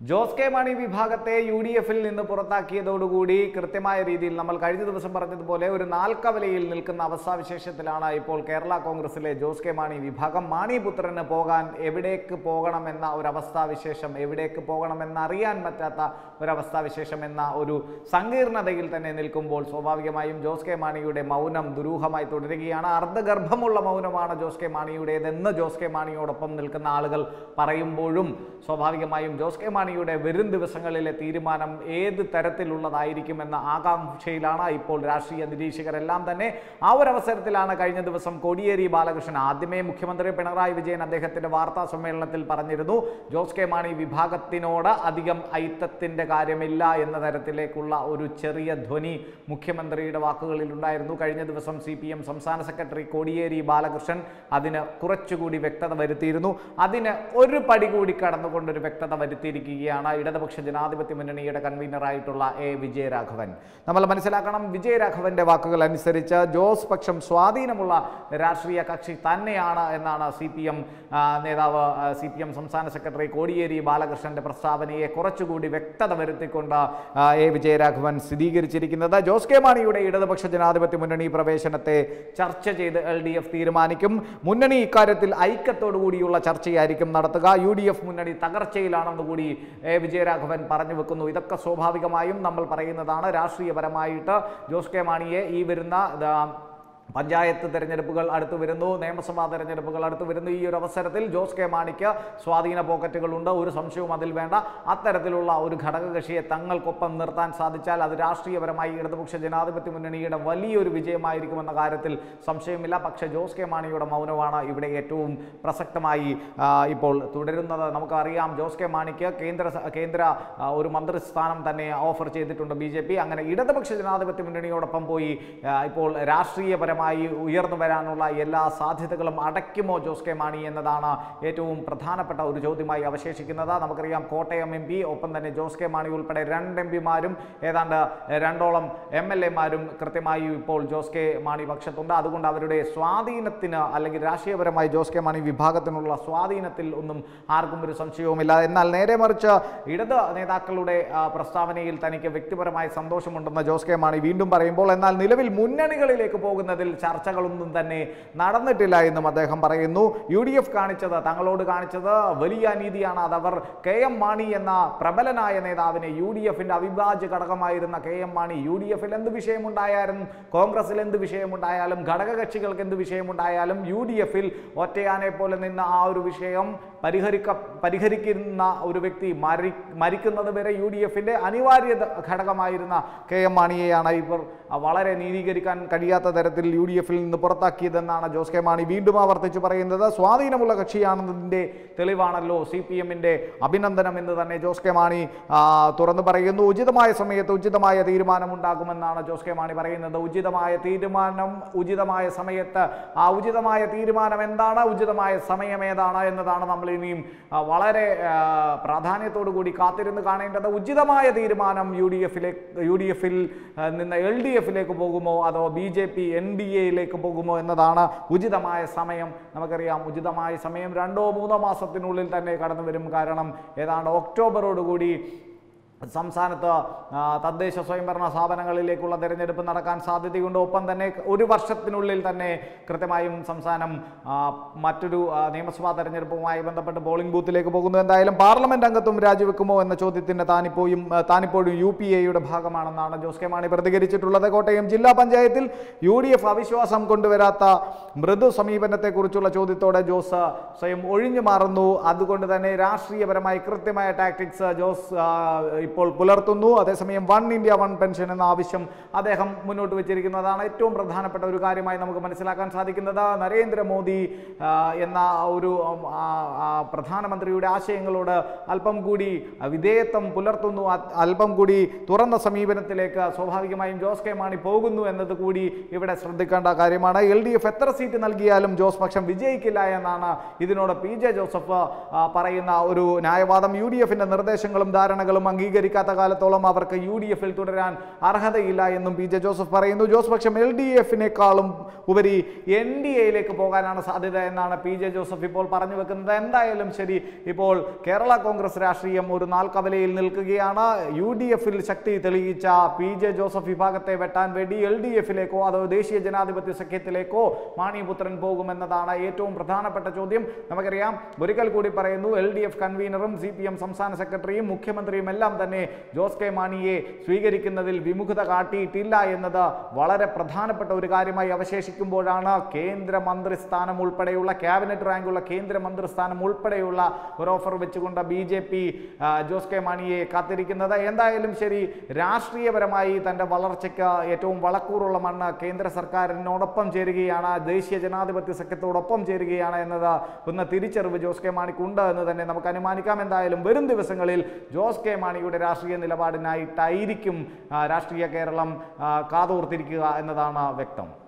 Jose K Mani വിഭാഗത്തെ U D എഫിൽ നിന്ന് പുറത്താക്കിയതോടുകൂടി കൃത്യമായ രീതിയിൽ നമ്മൾ കഴിഞ്ഞ ദിവസം പറഞ്ഞതുപോലെ ഒരു നാൽക്കവലയിൽ നിൽക്കുന്ന അവസ്ഥാവിശേഷത്തിലാണ് ഇപ്പോൾ കേരള കോൺഗ്രസിലെ ജോസ് കെ മാണി വിഭാഗം മാണിപുത്രന് പോകാൻ എവിടേക്ക് പോകണമെന്ന ഒരു അവസ്ഥാവിശേഷം എവിടേക്ക് പോകണമെന്ന് അറിയാൻ പറ്റാത്ത ഒരവസ്ഥാവിശേഷം എന്ന ഒരു സങ്കീർണതയിൽ തന്നെ നിൽക്കുമ്പോൾ സ്വാഭാവികമായും ജോസ് കെ മാണിയുടെ മൗനം ദുരൂഹമായി തുടരുകയാണ് അർദ്ധഗർഭമുള്ള മൗനമാണ് ജോസ് കെ മാണിയുടേതെന്ന് ജോസ് കെ മാണിയോടൊപ്പം നിൽക്കുന്ന ആളുകൾ പറയുമ്പോഴും സ്വാഭാവികമായും ജോസ് കെ മാണിയുടെ വരും ദിവസങ്ങളിലെ തീരുമാനം ഏത് തരത്തിലുള്ളതായിരിക്കുമെന്ന ആകാംക്ഷയിലാണ് ഇപ്പോൾ രാഷ്ട്രീയ നിരീക്ഷകരെല്ലാം തന്നെ ആ ഒരു അവസരത്തിലാണ് കഴിഞ്ഞ ദിവസം കോടിയേരി ബാലകൃഷ്ണൻ ആദ്യമേ മുഖ്യമന്ത്രി പിണറായി വിജയൻ അദ്ദേഹത്തിന്റെ വാർത്താ സമ്മേളനത്തിൽ പറഞ്ഞിരുന്നു ജോസ് കെ മാണി വിഭാഗത്തിനോട് അധികം ഐത്തത്തിന്റെ കാര്യമില്ല എന്ന തരത്തിലേക്കുള്ള ഒരു ചെറിയ ധ്വനി മുഖ്യമന്ത്രിയുടെ വാക്കുകളിൽ ഉണ്ടായിരുന്നു കഴിഞ്ഞ ദിവസം സി പി എം സംസ്ഥാന സെക്രട്ടറി കോടിയേരി ബാലകൃഷ്ണൻ അതിന് കുറച്ചുകൂടി വ്യക്തത വരുത്തിയിരുന്നു അതിന് ഒരു പടി കൂടി കടന്നുകൊണ്ടൊരു വ്യക്തത വരുത്തിയിരിക്കുകയാണ് ഇടതുപക്ഷ ജനാധിപത്യ മുന്നണിയുടെ കൺവീനറായിട്ടുള്ള എ വിജയരാഘവൻ നമ്മൾ മനസ്സിലാക്കണം വിജയരാഘവന്റെ വാക്കുകൾ അനുസരിച്ച് ജോസ് പക്ഷം സ്വാധീനമുള്ള രാഷ്ട്രീയ കക്ഷി തന്നെയാണ് എന്നാണ് സി പി എം നേതാവ് സി പി എം സംസ്ഥാന സെക്രട്ടറി കോടിയേരി ബാലകൃഷ്ണന്റെ പ്രസ്താവനയെ കുറച്ചുകൂടി വ്യക്തത വരുത്തിക്കൊണ്ട് ആ, എ വിജയരാഘവൻ സ്ഥിരീകരിച്ചിരിക്കുന്നത് ജോസ് കെ മാണിയുടെ ഇടതുപക്ഷ ജനാധിപത്യ മുന്നണി പ്രവേശനത്തെ ചർച്ച ചെയ്ത് എൽ ഡി എഫ് തീരുമാനിക്കും മുന്നണി ഇക്കാര്യത്തിൽ ഐക്യത്തോടു കൂടിയുള്ള ചർച്ചയായിരിക്കും നടത്തുക യു ഡി എഫ് മുന്നണി തകർച്ചയിലാണെന്ന് കൂടി എ വിജയരാഘവൻ പറഞ്ഞു വെക്കുന്നു ഇതൊക്കെ സ്വാഭാവികമായും നമ്മൾ പറയുന്നതാണ് രാഷ്ട്രീയപരമായിട്ട് ജോസ് കെ മാണിയെ ഈ വരുന്ന ദാ, പഞ്ചായത്ത് തെരഞ്ഞെടുപ്പുകൾ അടുത്തു വരുന്നു നിയമസഭാ തെരഞ്ഞെടുപ്പുകൾ അടുത്തു വരുന്നു ഈ ഒരു അവസരത്തിൽ ജോസ് കെ മാണിക്ക് സ്വാധീന പോക്കറ്റുകളുണ്ട് ഒരു സംശയവും അതിൽ വേണ്ട അത്തരത്തിലുള്ള ഒരു ഘടകകക്ഷിയെ തങ്ങൾക്കൊപ്പം നിർത്താൻ സാധിച്ചാൽ അത് രാഷ്ട്രീയപരമായി ഇടതുപക്ഷ ജനാധിപത്യ മുന്നണിയുടെ വലിയൊരു വിജയമായിരിക്കുമെന്ന കാര്യത്തിൽ സംശയമില്ല പക്ഷേ ജോസ് കെ മാണിയുടെ മൗനമാണ് ഇവിടെ ഏറ്റവും പ്രസക്തമായി ആ, ഇപ്പോൾ തുടരുന്നത് നമുക്കറിയാം ജോസ് കെ മാണിക്ക് കേന്ദ്ര സ- കേന്ദ്ര ആ, ഒരു മന്ത്രിസ്ഥാനം തന്നെ ഓഫർ ചെയ്തിട്ടുണ്ട് ബി ജെ പി അങ്ങനെ ഇടതുപക്ഷ ജനാധിപത്യ മുന്നണിയോടൊപ്പം പോയി ആ, ഇപ്പോൾ രാഷ്ട്രീയപരമായി ഉയർന്നു വരാനുള്ള എല്ലാ സാധ്യതകളും അടയ്ക്കുമോ ജോസ് കെ മാണി എന്നതാണ് ഏറ്റവും പ്രധാനപ്പെട്ട ഒരു ചോദ്യമായി അവശേഷിക്കുന്നത് നമുക്കറിയാം കോട്ടയം എം പി ഒപ്പം തന്നെ ജോസ് കെ മാണി ഉൾപ്പെടെ രണ്ട് എം പിമാരും ഏതാണ്ട് രണ്ടോളം എം എൽ എമാരും കൃത്യമായി ഇപ്പോൾ ജോസ് കെ മാണി പക്ഷത്തുണ്ട് അതുകൊണ്ട് അവരുടെ സ്വാധീനത്തിന് അല്ലെങ്കിൽ രാഷ്ട്രീയപരമായി ജോസ് കെ മാണി വിഭാഗത്തിനുള്ള സ്വാധീനത്തിൽ ഒന്നും ആർക്കും ഒരു സംശയവുമില്ല എന്നാൽ നേരെ മറിച്ച് ഇടത് നേതാക്കളുടെ ആ, പ്രസ്താവനയിൽ തനിക്ക് വ്യക്തിപരമായ സന്തോഷമുണ്ടെന്ന് ജോസ് കെ മാണി വീണ്ടും പറയുമ്പോൾ എന്നാൽ നിലവിൽ മുന്നണികളിലേക്ക് പോകുന്നതിൽ ചർച്ചകളൊന്നും തന്നെ നടന്നിട്ടില്ല എന്നും അദ്ദേഹം പറയുന്നു യു ഡി എഫ് കാണിച്ചത് തങ്ങളോട് കാണിച്ചത് വലിയ അനീതിയാണ് അതവർ കെ എം മാണി എന്ന പ്രബലനായ നേതാവിനെ യു ഡി എഫിന്റെ അവിഭാജ്യ ഘടകമായിരുന്ന K M Mani U D എഫിൽ എന്ത് വിഷയമുണ്ടായാലും കോൺഗ്രസിൽ എന്ത് വിഷയമുണ്ടായാലും ഘടകകക്ഷികൾക്ക് എന്ത് വിഷയമുണ്ടായാലും യു ഡി എഫിൽ ഒറ്റയാനെ പോലെ നിന്ന ആ ഒരു വിഷയം പരിഹരിക്ക പരിഹരിക്കുന്ന ഒരു വ്യക്തി മരി മരിക്കുന്നത് വരെ യു ഡി എഫിന്റെ അനിവാര്യ ഘടകമായിരുന്ന കെ എം മാണിയെയാണ് ഇവർ വളരെ നീതീകരിക്കാൻ കഴിയാത്ത തരത്തിൽ യു ഡി എഫിൽ നിന്ന് പുറത്താക്കിയതെന്നാണ് ജോസ് കെ മാണി വീണ്ടും ആവർത്തിച്ച് പറയുന്നത് സ്വാധീനമുള്ള കക്ഷിയാണെന്നതിൻ്റെ തെളിവാണല്ലോ സി പി എമ്മിൻ്റെ അഭിനന്ദനം എന്ന് തന്നെ ജോസ് കെ മാണി ആ, തുറന്നു പറയുന്നു ഉചിതമായ സമയത്ത് ഉചിതമായ തീരുമാനം ഉണ്ടാകുമെന്നാണ് ജോസ് കെ മാണി പറയുന്നത് ഉചിതമായ തീരുമാനം ഉചിതമായ സമയത്ത് ആ ഉചിതമായ തീരുമാനം എന്താണ് ഉചിതമായ സമയം ഏതാണ് എന്നതാണ് നമ്മൾ ഇനിയും ആ, വളരെ ആ, പ്രാധാന്യത്തോടു കൂടി കാത്തിരുന്ന് കാണേണ്ടത് ഉചിതമായ തീരുമാനം യു ഡി എഫിലേക്ക് യു ഡി എഫിൽ നിന്ന് എൽ ഡി എഫിലേക്ക് പോകുമോ അതോ B J P N D എയിലേക്ക് പോകുമോ എന്നതാണ് ഉചിതമായ സമയം നമുക്കറിയാം ഉചിതമായ സമയം രണ്ടോ മൂന്നോ മാസത്തിനുള്ളിൽ തന്നെ കടന്നു വരും കാരണം ഏതാണ്ട് ഒക്ടോബറോടുകൂടി സംസ്ഥാനത്ത് ആ, തദ്ദേശ സ്വയംഭരണ സ്ഥാപനങ്ങളിലേക്കുള്ള തെരഞ്ഞെടുപ്പ് നടക്കാൻ സാധ്യതയുണ്ട് ഒപ്പം തന്നെ ഒരു വർഷത്തിനുള്ളിൽ തന്നെ കൃത്യമായും സംസ്ഥാനം ആ, മറ്റൊരു ആ, നിയമസഭാ തെരഞ്ഞെടുപ്പുമായി ബന്ധപ്പെട്ട് പോളിംഗ് ബൂത്തിലേക്ക് പോകുന്നു എന്തായാലും പാർലമെന്റ് അംഗത്വം രാജിവെക്കുമോ എന്ന ചോദ്യത്തിന് താനിപ്പോഴും ആ, താനിപ്പോഴും യു പി എയുടെ ഭാഗമാണെന്നാണ് ജോസ് കെ മാണി പ്രതികരിച്ചിട്ടുള്ളത് കോട്ടയം ജില്ലാ പഞ്ചായത്തിൽ യു ഡി എഫ് അവിശ്വാസം കൊണ്ടുവരാത്ത മൃദു സമീപനത്തെക്കുറിച്ചുള്ള ചോദ്യത്തോടെ ജോസ് സ്വയം ഒഴിഞ്ഞു മാറുന്നു അതുകൊണ്ട് തന്നെ രാഷ്ട്രീയപരമായി കൃത്യമായ ടാക്ടിക്സ് ജോസ് ആ, ഇപ്പോൾ പുലർത്തുന്നു അതേസമയം വൺ ഇന്ത്യ വൺ പെൻഷൻ എന്ന ആവശ്യം അദ്ദേഹം മുന്നോട്ട് വെച്ചിരിക്കുന്നതാണ് ഏറ്റവും പ്രധാനപ്പെട്ട ഒരു കാര്യമായി നമുക്ക് മനസ്സിലാക്കാൻ സാധിക്കുന്നത് നരേന്ദ്രമോദി ആ, എന്ന ഒരു ഉം, ആ, ആ, പ്രധാനമന്ത്രിയുടെ ആശയങ്ങളോട് അല്പം കൂടി വിധേയത്വം പുലർത്തുന്നു അ- അല്പം കൂടി തുറന്ന സമീപനത്തിലേക്ക് സ്വാഭാവികമായും ജോസ് കെ മാണി പോകുന്നു എന്നത് കൂടി ഇവിടെ ശ്രദ്ധിക്കേണ്ട കാര്യമാണ് എൽ ഡി എഫ് എത്ര സീറ്റ് നൽകിയാലും ജോസ് പക്ഷം വിജയിക്കില്ല എന്നാണ് ഇതിനോട് പി ജെ ജോസഫ് ആ, പറയുന്ന ഒരു ന്യായവാദം യു ഡി എഫിന്റെ നിർദ്ദേശങ്ങളും ധാരണകളും അംഗീകരിച്ചു സ്വീകരിക്കാത്ത കാലത്തോളം അവർക്ക് യു ഡി എഫിൽ തുടരാൻ അർഹതയില്ല എന്നും പി ജെ ജോസഫ് പറയുന്നു ജോസ് പക്ഷം എൽ ഡി എഫിനേക്കാളും ഉപരി എൻ ഡി എയിലേക്ക് പോകാനാണ് സാധ്യത എന്നാണ് പി ജെ ജോസഫ് ഇപ്പോൾ പറഞ്ഞു വെക്കുന്നത് എന്തായാലും ശരി ഇപ്പോൾ കേരള കോൺഗ്രസ് രാഷ്ട്രീയം ഒരു നാൾ കവലയിൽ നിൽക്കുകയാണ് യു ഡി എഫിൽ ശക്തി തെളിയിച്ച പി ജെ ജോസഫ് വിഭാഗത്തെ വെട്ടാൻ വേണ്ടി എൽ ഡി എഫിലേക്കോ അതോ ദേശീയ ജനാധിപത്യ സഖ്യത്തിലേക്കോ മാണിപുത്രൻ പോകുമെന്നതാണ് ഏറ്റവും പ്രധാനപ്പെട്ട ചോദ്യം നമുക്കറിയാം ഒരിക്കൽ കൂടി പറയുന്നു എൽ ഡി എഫ് കൺവീനറും സി പി എം സംസ്ഥാന സെക്രട്ടറിയും മുഖ്യമന്ത്രിയും എല്ലാം തന്നെ ജോസ് കെ മാണിയെ സ്വീകരിക്കുന്നതിൽ വിമുഖത കാട്ടിയിട്ടില്ല എന്നത് വളരെ പ്രധാനപ്പെട്ട ഒരു കാര്യമായി അവശേഷിക്കുമ്പോഴാണ് കേന്ദ്രമന്ത്രി സ്ഥാനം ഉൾപ്പെടെയുള്ള ക്യാബിനറ്റ് റാങ്കുള്ള കേന്ദ്രമന്ത്രി സ്ഥാനം ഉൾപ്പെടെയുള്ള ഒരു ഓഫർ വെച്ചുകൊണ്ട് B J P Jose K മാണിയെ കാത്തിരിക്കുന്നത് എന്തായാലും ശരി രാഷ്ട്രീയപരമായി തൻ്റെ വളർച്ചയ്ക്ക് ഏറ്റവും വളക്കൂറുള്ള മണ്ണ് കേന്ദ്ര സർക്കാരിനോടൊപ്പം ചേരുകയാണ് ദേശീയ ജനാധിപത്യ സഖ്യത്തോടൊപ്പം ചേരുകയാണ് എന്നത് ഒന്ന് തിരിച്ചറിവ് ജോസ് കെ മാണിക്കുണ്ട് എന്ന് തന്നെ നമുക്ക് അനുമാനിക്കാം എന്തായാലും വരും ദിവസങ്ങളിൽ ജോസ് കെ മാണിയുടെ രാഷ്ട്രീയ നിലപാടിനായിട്ടായിരിക്കും ആ, രാഷ്ട്രീയ കേരളം ആ, കാതോർത്തിരിക്കുക എന്നതാണ് വ്യക്തം